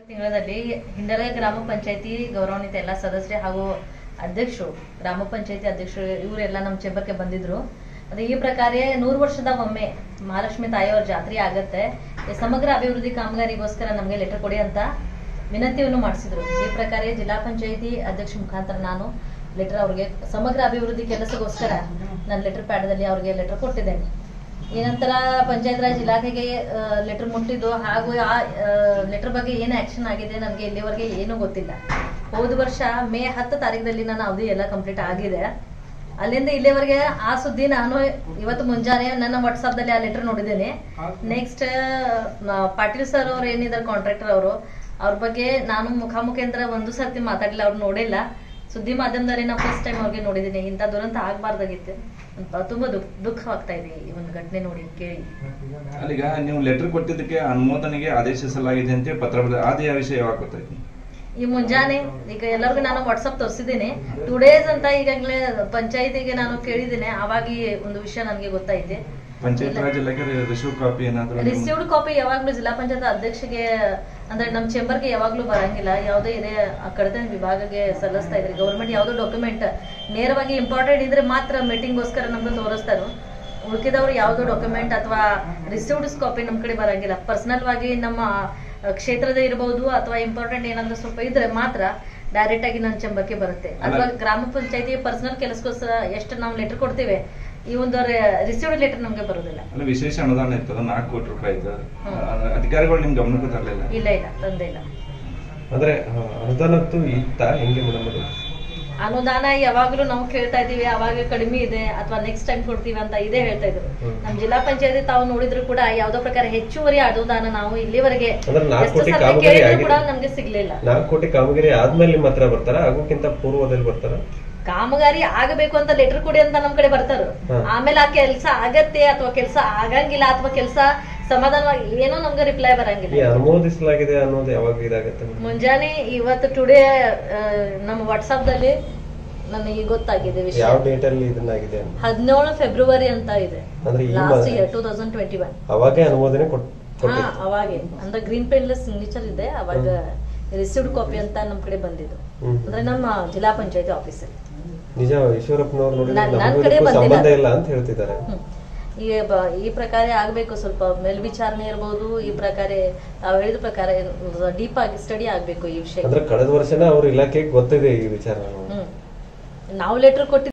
ತಿಂಗಳಲ್ಲಿ ಹಿಂಡಲಗ ಗ್ರಾಮ ಪಂಚಾಯತಿ ಗೌರವಾನ್ವಿತ ಎಲ್ಲ ಸದಸ್ಯರು ಹಾಗೂ ಅಧ್ಯಕ್ಷರು ಗ್ರಾಮ ಪಂಚಾಯತಿ ಅಧ್ಯಕ್ಷರು ಇವರೆಲ್ಲ ನಮ್ಮ ಚೇಂಬರ್ಗೆ ಬಂದಿದ್ರು ಅದೇ ಈ ಪ್ರಕಾರ ನೂರು ವರ್ಷದ ಒಮ್ಮೆ ಮಹಾಲಕ್ಷ್ಮಿ ತಾಯಿಯವರ ಜಾತ್ರೆ ಆಗತ್ತೆ ಈ ಸಮಗ್ರ ಅಭಿವೃದ್ಧಿ ಕಾಮಗಾರಿಗೋಸ್ಕರ ನಮಗೆ ಲೆಟರ್ ಕೊಡಿ ಅಂತ ವಿನಂತಿಯನ್ನು ಮಾಡಿಸಿದ್ರು ಈ ಪ್ರಕಾರ ಜಿಲ್ಲಾ ಪಂಚಾಯತಿ ಅಧ್ಯಕ್ಷ ಮುಖಾಂತರ ನಾನು ಲೆಟರ್ ಅವ್ರಿಗೆ ಸಮಗ್ರ ಅಭಿವೃದ್ಧಿ ಕೆಲಸಗೋಸ್ಕರ ನನ್ನ ಲೆಟರ್ ಪ್ಯಾಡದಲ್ಲಿ ಅವ್ರಿಗೆ ಲೆಟರ್ ಕೊಟ್ಟಿದ್ದೇನೆ ಈ ನಂತರ ಪಂಚಾಯತ್ ರಾಜ್ ಇಲಾಖೆಗೆ ಲೆಟರ್ ಮುಟ್ಟಿದ್ದು ಹಾಗೂ ಆ ಲೆಟರ್ ಬಗ್ಗೆ ಏನು ಆಕ್ಷನ್ ಆಗಿದೆ ನನಗೆ ಇಲ್ಲಿವರೆಗೆ ಏನೂ ಗೊತ್ತಿಲ್ಲ ಹೋದ ವರ್ಷ ಮೇ ಹತ್ತು ತಾರೀಕಿನಲ್ಲಿ ನನ್ನ ಅವಧಿ ಎಲ್ಲ ಕಂಪ್ಲೀಟ್ ಆಗಿದೆ ಅಲ್ಲಿಂದ ಇಲ್ಲಿವರೆಗೆ ಆ ಸುದ್ದಿ ನಾನು ಇವತ್ತು ಮುಂಜಾನೆ ನನ್ನ ವಾಟ್ಸಾಪ್ದಲ್ಲಿ ಆ ಲೆಟರ್ ನೋಡಿದ್ದೇನೆ ನೆಕ್ಸ್ಟ್ ಪಾಟೀಲ್ ಸರ್ ಅವ್ರು ಏನಿದ್ದಾರೆ ಕಾಂಟ್ರಾಕ್ಟರ್ ಅವರು ಅವ್ರ ಬಗ್ಗೆ ನಾನು ಮುಖಾಮುಖೇಂದ್ರ ಒಂದು ಸರ್ತಿ ಮಾತಾಡಿಲ್ಲ ಅವ್ರು ನೋಡಿಲ್ಲ ಸುದ್ದಿ ಮಾಧ್ಯಮದಲ್ಲಿ ನಾನು ಫಸ್ಟ್ ಟೈಮ್ ಅವ್ರಿಗೆ ನೋಡಿದ್ದೀನಿ ಇಂಥ ದುರಂತ ಆಗ್ಬಾರ್ದಾಗಿತ್ತು ಅಂತ ತುಂಬಾ ದುಃಖ ದುಃಖವಾಗ್ತಾ ಇದೆ ಈ ಒಂದು ಘಟನೆ ನೋಡಿ ಕೇಳಿ ಅಲ್ಲಿಗ ನೀವು ಲೆಟರ್ ಕೊಟ್ಟಿದ್ದಕ್ಕೆ ಅನುಮೋದನೆಗೆ ಆದೇಶಿಸಲಾಗಿದೆ ಅಂತ ಪತ್ರ ಬರೆದ ಅದೇ ವಿಷಯ ಯಾವಾಗ ಗೊತ್ತಾಯ್ತು ಈ ಮುಂಜಾನೆ ಈಗ ಎಲ್ಲರಿಗೂ ನಾನು ವಾಟ್ಸಪ್ ತೋರಿಸಿದ್ದೀನಿ ಟೂ ಡೇಸ್ ಅಂತ ಈಗಾಗಲೇ ಪಂಚಾಯತಿಗೆ ನಾನು ಕೇಳಿದ್ದೀನಿ ಅವಾಗ ಈ ಒಂದು ವಿಷಯ ನನಗೆ ಗೊತ್ತಾಯ್ತು ಪಂಚಾಯತ್ ರಾಜ್ ಇಲಾಖೆ ರಿಸೀವ್ ಕಾಪಿ ಏನಾದ್ರು ನೀವು- ರಿಸೀವ್ಡ್ ಕಾಪಿ ಯಾವಾಗ್ಲೂ ಜಿಲ್ಲಾ ಪಂಚಾಯತ್ ಅಧ್ಯಕ್ಷಗೆ ಅಂದ್ರೆ ನಮ್ಮ ಚೇಂಬರ್ಗೆ ಯಾವಾಗ್ಲೂ ಬರಂಗಿಲ್ಲ ಯಾವುದೇ ಇದೆ ಆ ಕಡತ ವಿಭಾಗಕ್ಕೆ ಸಲ್ಲಿಸ್ತಾ ಇದ್ರಿ ಗೌರ್ಮೆಂಟ್ ಯಾವುದೋ ಡಾಕ್ಯುಮೆಂಟ್ ನೇರವಾಗಿ ಇಂಪಾರ್ಟೆಂಟ್ ಇದ್ರೆ ಮಾತ್ರ ಮೀಟಿಂಗ್ಗೋಸ್ಕರ ನಮ್ಗೆ ತೋರಿಸ್ತಾರೆ ಉಳ್ಕಿದವ್ರು ಯಾವುದೋ ಡಾಕ್ಯುಮೆಂಟ್ ಅಥವಾ ರಿಸೀವ್ಡ್ ಕಾಪಿ ನಮ್ಮ ಕಡೆ ಬರಂಗಿಲ್ಲ ಪರ್ಸನಲ್ ವಾಗಿ ನಮ್ಮ ಆ, ಕ್ಷೇತ್ರದ ಇರಬಹುದು ಅಥವಾ ಇಂಪಾರ್ಟೆಂಟ್ ಏನಾದ್ರು ಸ್ವಲ್ಪ ಇದ್ರೆ ಮಾತ್ರ ಡೈರೆಕ್ಟ್ ಆಗಿ ನನ್ನ ಚೇಂಬರ್ಗೆ ಬರುತ್ತೆ ಅಥವಾ ಗ್ರಾಮ ಪಂಚಾಯತಿ ಪರ್ಸನಲ್ ಕೆಲಸಕ್ಕೋಸ್ಕರ ಎಷ್ಟು ನಾವು ಲೆಟರ್ ಕೊಡ್ತೇವೆ ಈ ಒಂದು ರಿಸೀವ್ಡ್ ಲೆಟರ್ ನಮ್ಗೆ ಬರೋದಿಲ್ಲ ಅಲ್ಲ ವಿಶೇಷ ಅನುದಾನ ಇರ್ತದ ನಾಲ್ಕು ಕೋಟಿ ರೂಪಾಯಿ ಇತ್ತು ಹ್ಮ್. ಅದ- ಅಧಿಕಾರಿಗಳು ನಿಮ್ ಗಮನಕ್ಕೆ ತರಲಿಲ್ಲ ಇಲ್ಲ ಇಲ್ಲ ತಂದೆ ಇಲ್ಲ ಅಂದ್ರೆ ಆ, ಅನುದಾನದ್ದು ಇತ್ತ ಹೆಂಗೆ ಮೇಡಮ್ ಅದು ಅನುದಾನ ಯಾವಾಗ್ಲೂ ನಾವು ಕೇಳ್ತಾ ಇದೀವಿ ಅವಾಗ ಕಡಿಮೆ ಇದೆ ಅಥವಾ ನೆಕ್ಸ್ಟ್ ಟೈಮ್ ಕೊಡ್ತೀವಿ ಅಂತ ಇದೇ ಹೇಳ್ತಾ ಇದ್ರು ಹ್ಮ್. ನಮ್ ಜಿಲ್ಲಾ ಪಂಚಾಯತಿ ತಾವು ನೋಡಿದ್ರು ಕೂಡ ಯಾವ್ದೋ ಪ್ರಕಾರ ಹೆಚ್ಚುವರಿ ಅನುದಾನ ನಾವು ಇಲ್ಲಿವರೆಗೆ ಅಂದ್ರೆ ನಾಲ್ಕು ಎಷ್ಟು ಕೋಟಿ ಸರ್ತಿ ಕಾಮಗಾರಿ ಕೇಳಿದ್ರು ಆಗಿದೆ. ಕೂಡ ನಮ್ಗೆ ಸಿಗ್ಲಿಲ್ಲ ನಾಲ್ಕು ಕೋಟಿ ಕಾಮಗಾರಿ ಆದ್ಮೇಲೆ ನಿಮ್ಮ ಹತ್ರ ಬರ್ತಾರ ಆಗೋಕ್ಕಿಂತ ಪೂರ್ವದಲ್ಲಿ ಬರ್ತಾರ ಕಾಮಗಾರಿ ಆಗಬೇಕು ಅಂತ ಲೆಟರ್ ಕೊಡಿ ಅಂತ ನಮ್ ಕಡೆ ಬರ್ತಾರ ಹಾ. ಆಮೇಲೆ ಆ ಕೆಲಸ ಆಗತ್ತೆ ಅಥವಾ ಕೆಲಸ ಆಗಂಗಿಲ್ಲ ಅಥವಾ ಕೆಲಸ ಸಮಾಧಾನವಾಗಿ ಏನೋ ನಮ್ಗೆ ರಿಪ್ಲೈ ಈ ಬರಂಗಿಲ್ಲ ಅನುಮೋದಿಸಲಾಗಿದೆ ಅನ್ನೋದು ಯಾವಾಗ ಇದಾಗತ್ತೆ ಮುಂಜಾನೆ ಇವತ್ತು ಟುಡೇ ನಮ್ಮ ವಾಟ್ಸಾಪ್ ದಲ್ಲಿ ನನಗೆ ಗೊತ್ತಾಗಿದೆ ವಿಷಯ ಯಾವ ಡೇಟ್ ಅಲ್ಲಿ ಇದನ್ನಾಗಿದೆ ಅಂತ ಹದಿನೇಳು ಫೆಬ್ರವರಿ ಅಂತ ಇದೆ ಅಂದ್ರೆ ಈ ಲಾಸ್ಟ್ ಮ- year two thousand twenty one ಅವಾಗೇ ಅನುಮೋದನೆ ಕೊಟ್ ಹಾ ಕೊಟ್ಟಿತ್ತು ಅವಾಗೆ ಅಂದ್ರೆ ಗ್ರೀನ್ ಪೆನ್ಲೆಸ್ ಸಿಗ್ನೇಚರ್ ಇದೆ ಅವಾಗ ರಿಸೀವ್ಡ್ ಕಾಪಿ ಅಂತ ನಮ್ ಕಡೆ ಬಂದಿದ್ದು ಹ್ಮ್. ಅಂದ್ರೆ ನಮ್ಮ ಜಿಲ್ಲಾ ಪಂಚಾಯತಿ ಆಫೀಸಲ್ಲಿ ನಿಜ ಈಶ್ವರಪ್ಪನವ್ರು ನೋಡಿದ್ರೆ ನನ್- ನನ್ ನಮಗೂ ಕಡೆ ಇದಕ್ಕೂ ಬಂದಿಲ್ಲ. ಸಂಬಂಧ ಇಲ್ಲ ಅಂತ ಹೇಳ್ತಿದ್ದಾರೆ ಹ್ಮ್. ಈ ಬ- ಈ ಪ್ರಕಾರ ಆಗ್ಬೇಕು ಸ್ವಲ್ಪ ಮೇಲ್ವಿಚಾರಣೆ ಇರ್ಬೋದು ಈ ಪ್ರಕಾರ ತಾವು ಹೇಳಿದ ಪ್ರಕಾರ ಡೀಪ್ ಆಗಿ ಸ್ಟಡಿ ಆಗ್ಬೇಕು ಈ ವಿಷಯ ಅಂದ್ರೆ ಕಳೆದ ವರ್ಷನೇ ಅವ್ರ ಇಲಾಖೆಗೆ ಗೊತ್ತಿದೆ ಈ ವಿಚಾರ ಹ್ಮ್ ನಾವು ಲೆಟರ್ ಕೊಟ್ಟಿದ್ದು